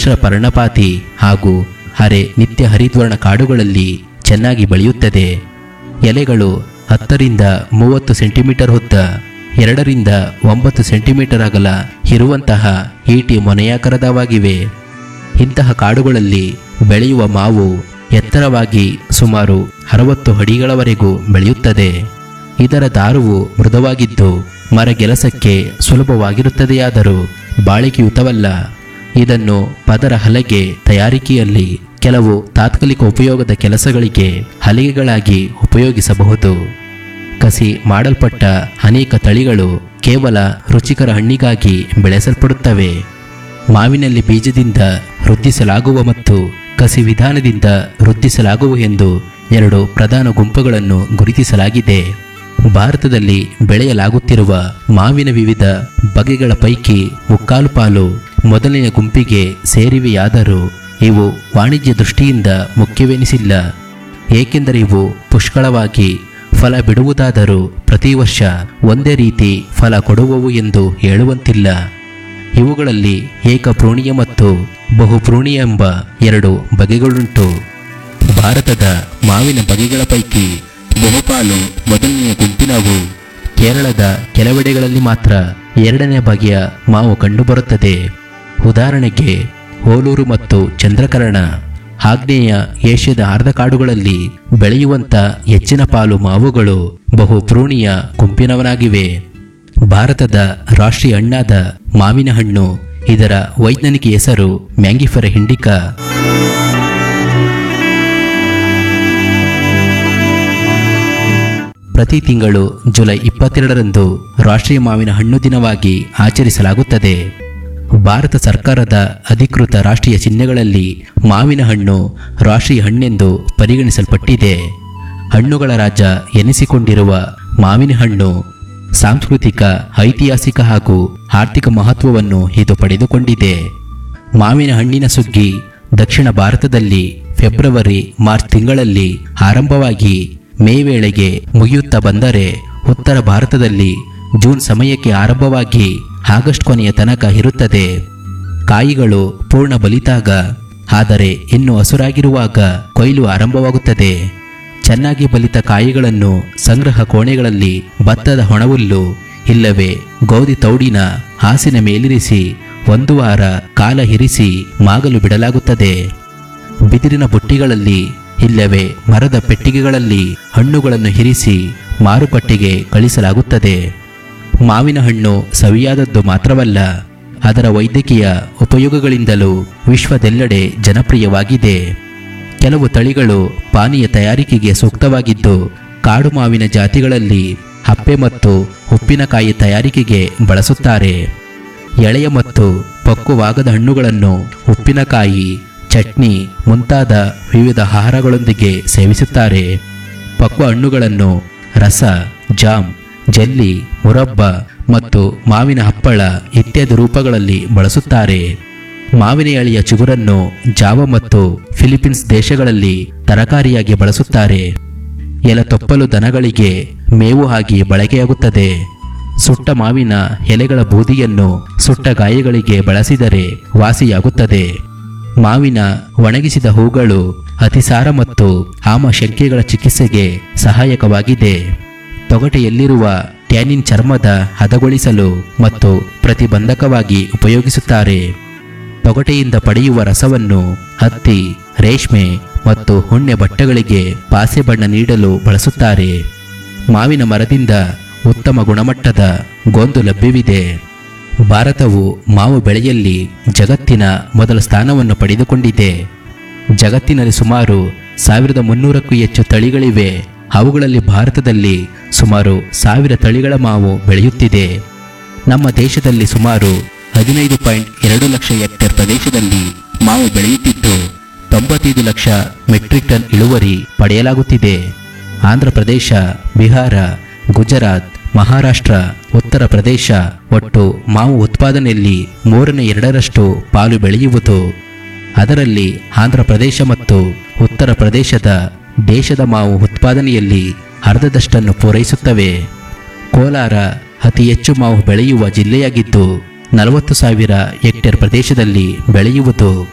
ಮಿಶ್ರ ಪರ್ಣಪಾತಿ ಹಾಗೂ ಅರೆ ನಿತ್ಯ ಹರಿದ್ವರ್ಣ ಕಾಡುಗಳಲ್ಲಿ ಚೆನ್ನಾಗಿ ಬೆಳೆಯುತ್ತದೆ ಎಲೆಗಳು ಹತ್ತರಿಂದ ಮೂವತ್ತು ಸೆಂಟಿಮೀಟರ್ ಉದ್ದ ಎರಡರಿಂದ ಒಂಬತ್ತು ಸೆಂಟಿಮೀಟರ್ ಅಗಲ ಇರುವಂತಹ ಈಟಿ ಮೊನೆಯಾಕಾರದವಾಗಿವೆ ಇಂತಹ ಕಾಡುಗಳಲ್ಲಿ ಬೆಳೆಯುವ ಮಾವು ಎತ್ತರವಾಗಿ ಸುಮಾರು ಅರವತ್ತು ಅಡಿಗಳವರೆಗೂ ಬೆಳೆಯುತ್ತದೆ ಇದರ ದಾರುವು ಮೃದುವಾಗಿದ್ದು ಮರಗೆಲಸಕ್ಕೆ ಸುಲಭವಾಗಿರುತ್ತದೆಯಾದರೂ ಬಾಳಿಕೆಯುತವಲ್ಲ ಇದನ್ನು ಪದರ ಹಲಗೆ ತಯಾರಿಕೆಯಲ್ಲಿ ಕೆಲವು ತಾತ್ಕಾಲಿಕ ಉಪಯೋಗದ ಕೆಲಸಗಳಿಗೆ ಹಲಿಗೆಗಳಾಗಿ ಉಪಯೋಗಿಸಬಹುದು ಕಸಿ ಮಾಡಲ್ಪಟ್ಟ ಅನೇಕ ತಳಿಗಳು ಕೇವಲ ರುಚಿಕರ ಹಣ್ಣಿಗಾಗಿ ಬೆಳೆಸಲ್ಪಡುತ್ತವೆ ಮಾವಿನಲ್ಲಿ ಬೀಜದಿಂದ ವೃದ್ಧಿಸಲಾಗುವ ಮತ್ತು ಕಸಿ ವಿಧಾನದಿಂದ ವೃದ್ಧಿಸಲಾಗುವ ಎಂದು ಎರಡು ಪ್ರಧಾನ ಗುಂಪುಗಳನ್ನು ಗುರುತಿಸಲಾಗಿದೆ ಭಾರತದಲ್ಲಿ ಬೆಳೆಯಲಾಗುತ್ತಿರುವ ಮಾವಿನ ವಿವಿಧ ಬಗೆಗಳ ಪೈಕಿ ಮುಕ್ಕಾಲು ಪಾಲು ಮೊದಲನೆಯ ಗುಂಪಿಗೆ ಸೇರಿವೆಯಾದರೂ ಇವು ವಾಣಿಜ್ಯ ದೃಷ್ಟಿಯಿಂದ ಮುಖ್ಯವೆನಿಸಿಲ್ಲ ಏಕೆಂದರೆ ಇವು ಪುಷ್ಕಳವಾಗಿ ಫಲ ಬಿಡುವುದಾದರೂ ಪ್ರತಿ ವರ್ಷ ಒಂದೇ ರೀತಿ ಫಲ ಕೊಡುವವು ಎಂದು ಹೇಳುವಂತಿಲ್ಲ ಇವುಗಳಲ್ಲಿ ಏಕಪ್ರೂಣಿಯ ಮತ್ತು ಬಹುಪ್ರೂಣಿಯ ಎಂಬ ಎರಡು ಬಗೆಗಳುಂಟು ಭಾರತದ ಮಾವಿನ ಬಗೆಗಳ ಪೈಕಿ ಬಹುಪಾಲು ಮೊದಲನೆಯ ಗುಂಪಿನವು ಕೇರಳದ ಕೆಲವೆಡೆಗಳಲ್ಲಿ ಮಾತ್ರ ಎರಡನೇ ಬಗೆಯ ಮಾವು ಕಂಡುಬರುತ್ತದೆ ಉದಾಹರಣೆಗೆ ಹೋಲೂರು ಮತ್ತು ಚಂದ್ರಕರಣ ಆಗ್ನೇಯ ಏಷ್ಯಾದ ಅರ್ಧ ಕಾಡುಗಳಲ್ಲಿ ಬೆಳೆಯುವಂತ ಹೆಚ್ಚಿನ ಪಾಲು ಮಾವುಗಳು ಬಹು ಪ್ರೋಣಿಯ ಗುಂಪಿನವನಾಗಿವೆ ಭಾರತದ ರಾಷ್ಟ್ರೀಯ ಹಣ್ಣಾದ ಮಾವಿನ ಹಣ್ಣು ಇದರ ವೈಜ್ಞಾನಿಕ ಹೆಸರು ಮ್ಯಾಂಗಿಫೆರ ಹಿಂಡಿಕಾ ಪ್ರತಿ ತಿಂಗಳು ಜುಲೈ ಇಪ್ಪತ್ತೆರಡರಂದು ರಾಷ್ಟ್ರೀಯ ಮಾವಿನ ಹಣ್ಣು ದಿನವಾಗಿ ಆಚರಿಸಲಾಗುತ್ತದೆ ಭಾರತ ಸರ್ಕಾರದ ಅಧಿಕೃತ ರಾಷ್ಟ್ರೀಯ ಚಿಹ್ನೆಗಳಲ್ಲಿ ಮಾವಿನ ಹಣ್ಣು ರಾಷ್ಟ್ರೀಯ ಹಣ್ಣೆಂದು ಪರಿಗಣಿಸಲ್ಪಟ್ಟಿದೆ ಹಣ್ಣುಗಳ ರಾಜ್ಯ ಎನಿಸಿಕೊಂಡಿರುವ ಮಾವಿನ ಹಣ್ಣು ಸಾಂಸ್ಕೃತಿಕ ಐತಿಹಾಸಿಕ ಹಾಗೂ ಆರ್ಥಿಕ ಮಹತ್ವವನ್ನು ಇದು ಪಡೆದುಕೊಂಡಿದೆ ಮಾವಿನ ಹಣ್ಣಿನ ಸುಗ್ಗಿ ದಕ್ಷಿಣ ಭಾರತದಲ್ಲಿ ಫೆಬ್ರವರಿ ಮಾರ್ಚ್ ತಿಂಗಳಲ್ಲಿ ಆರಂಭವಾಗಿ ಮೇ ವೇಳೆಗೆ ಮುಗಿಯುತ್ತಾ ಬಂದರೆ ಉತ್ತರ ಭಾರತದಲ್ಲಿ ಜೂನ್ ಸಮಯಕ್ಕೆ ಆರಂಭವಾಗಿ ಆಗಸ್ಟ್ ಕೊನೆಯ ತನಕ ಇರುತ್ತದೆ ಕಾಯಿಗಳು ಪೂರ್ಣ ಬಲಿತಾಗ ಆದರೆ ಇನ್ನು ಹಸುರಾಗಿರುವಾಗ ಕೊಯ್ಲು ಆರಂಭವಾಗುತ್ತದೆ ಚೆನ್ನಾಗಿ ಬಲಿತ ಕಾಯಿಗಳನ್ನು ಸಂಗ್ರಹ ಕೋಣೆಗಳಲ್ಲಿ ಭತ್ತದ ಹೊಣಹುಲ್ಲು ಇಲ್ಲವೇ ಗೋಧಿ ತೌಡಿನ ಹಾಸಿನ ಮೇಲಿರಿಸಿ ಒಂದು ವಾರ ಕಾಲ ಇರಿಸಿ ಮಾಗಲು ಬಿಡಲಾಗುತ್ತದೆ ಬಿದಿರಿನ ಬುಟ್ಟಿಗಳಲ್ಲಿ ಇಲ್ಲವೇ ಮರದ ಪೆಟ್ಟಿಗೆಗಳಲ್ಲಿ ಹಣ್ಣುಗಳನ್ನು ಇರಿಸಿ ಮಾರುಕಟ್ಟೆಗೆ ಕಳಿಸಲಾಗುತ್ತದೆ ಮಾವಿನ ಹಣ್ಣು ಸವಿಯಾದದ್ದು ಮಾತ್ರವಲ್ಲ ಅದರ ವೈದ್ಯಕೀಯ ಉಪಯೋಗಗಳಿಂದಲೂ ವಿಶ್ವದೆಲ್ಲೆಡೆ ಜನಪ್ರಿಯವಾಗಿದೆ ಕೆಲವು ತಳಿಗಳು ಪಾನೀಯ ತಯಾರಿಕೆಗೆ ಸೂಕ್ತವಾಗಿದ್ದು ಕಾಡು ಮಾವಿನ ಜಾತಿಗಳಲ್ಲಿ ಹಪ್ಪೆ ಮತ್ತು ಉಪ್ಪಿನಕಾಯಿ ತಯಾರಿಕೆಗೆ ಬಳಸುತ್ತಾರೆ ಎಳೆಯ ಮತ್ತು ಪಕ್ವವಾಗದ ಹಣ್ಣುಗಳನ್ನು ಉಪ್ಪಿನಕಾಯಿ ಚಟ್ನಿ ಮುಂತಾದ ವಿವಿಧ ಆಹಾರಗಳೊಂದಿಗೆ ಸೇವಿಸುತ್ತಾರೆ ಪಕ್ವ ಹಣ್ಣುಗಳನ್ನು ರಸ ಜಾಮ್ ಜೆಲ್ಲಿ ಮುರಬ್ಬ ಮತ್ತು ಮಾವಿನ ಹಪ್ಪಳ ಇತ್ಯಾದಿ ರೂಪಗಳಲ್ಲಿ ಬಳಸುತ್ತಾರೆ ಮಾವಿನ ಎಳೆಯ ಚಿಗುರನ್ನು ಜಾವ ಮತ್ತು ಫಿಲಿಪೀನ್ಸ್ ದೇಶಗಳಲ್ಲಿ ತರಕಾರಿಯಾಗಿ ಬಳಸುತ್ತಾರೆ ಎಲೆ ತೊಪ್ಪಲು ದನಗಳಿಗೆ ಮೇವು ಆಗಿ ಬಳಕೆಯಾಗುತ್ತದೆ ಸುಟ್ಟ ಮಾವಿನ ಎಲೆಗಳ ಬೂದಿಯನ್ನು ಸುಟ್ಟ ಗಾಯಗಳಿಗೆ ಬಳಸಿದರೆ ವಾಸಿಯಾಗುತ್ತದೆ ಮಾವಿನ ಒಣಗಿಸಿದ ಹೂಗಳು ಅತಿಸಾರ ಮತ್ತು ಆಮಶಂಕೆಗಳ ಚಿಕಿತ್ಸೆಗೆ ಸಹಾಯಕವಾಗಿದೆ ತೊಗಟೆಯಲ್ಲಿರುವ ಟ್ಯಾನಿನ್ ಚರ್ಮದ ಹದಗೊಳಿಸಲು ಮತ್ತು ಪ್ರತಿಬಂಧಕವಾಗಿ ಉಪಯೋಗಿಸುತ್ತಾರೆ ತೊಗಟೆಯಿಂದ ಪಡೆಯುವ ರಸವನ್ನು ಹತ್ತಿ ರೇಷ್ಮೆ ಮತ್ತು ಹುಣ್ಣೆ ಬಟ್ಟೆಗಳಿಗೆ ಪಾಸೆ ಬಣ್ಣ ನೀಡಲು ಬಳಸುತ್ತಾರೆ ಮಾವಿನ ಮರದಿಂದ ಉತ್ತಮ ಗುಣಮಟ್ಟದ ಗೋಂದು ಲಭ್ಯವಿದೆ ಭಾರತವು ಮಾವು ಬೆಳೆಯಲ್ಲಿ ಜಗತ್ತಿನ ಮೊದಲ ಸ್ಥಾನವನ್ನು ಪಡೆದುಕೊಂಡಿದೆ ಜಗತ್ತಿನಲ್ಲಿ ಸುಮಾರು ಸಾವಿರದ ಮುನ್ನೂರಕ್ಕೂ ಹೆಚ್ಚು ತಳಿಗಳಿವೆ ಅವುಗಳಲ್ಲಿ ಭಾರತದಲ್ಲಿ ಸುಮಾರು ಸಾವಿರ ತಳಿಗಳ ಮಾವು ಬೆಳೆಯುತ್ತಿದೆ ನಮ್ಮ ದೇಶದಲ್ಲಿ ಸುಮಾರು ಹದಿನೈದು ಪಾಯಿಂಟ್ ಎರಡು ಲಕ್ಷ ಹೆಕ್ಟೇರ್ ಪ್ರದೇಶದಲ್ಲಿ ಮಾವು ಬೆಳೆಯುತ್ತಿದ್ದು ತೊಂಬತ್ತೈದು ಲಕ್ಷ ಮೆಟ್ರಿಕ್ ಟನ್ ಇಳುವರಿ ಪಡೆಯಲಾಗುತ್ತಿದೆ ಆಂಧ್ರ ಪ್ರದೇಶ ಬಿಹಾರ ಗುಜರಾತ್ ಮಹಾರಾಷ್ಟ್ರ ಉತ್ತರ ಪ್ರದೇಶ ಒಟ್ಟು ಮಾವು ಉತ್ಪಾದನೆಯಲ್ಲಿ ಮೂರನೇ ಎರಡರಷ್ಟು ಪಾಲು ಬೆಳೆಯುವುದು ಅದರಲ್ಲಿ ಆಂಧ್ರ ಪ್ರದೇಶ ಮತ್ತು ಉತ್ತರ ಪ್ರದೇಶದ ದೇಶದ ಮಾವು ಉತ್ಪಾದನೆಯಲ್ಲಿ ಅರ್ಧದಷ್ಟನ್ನು ಪೂರೈಸುತ್ತವೆ ಕೋಲಾರ ಅತಿ ಹೆಚ್ಚು ಮಾವು ಬೆಳೆಯುವ ಜಿಲ್ಲೆಯಾಗಿದ್ದು ನಲವತ್ತು ಸಾವಿರ ಹೆಕ್ಟೇರ್ ಪ್ರದೇಶದಲ್ಲಿ ಬೆಳೆಯುವುದು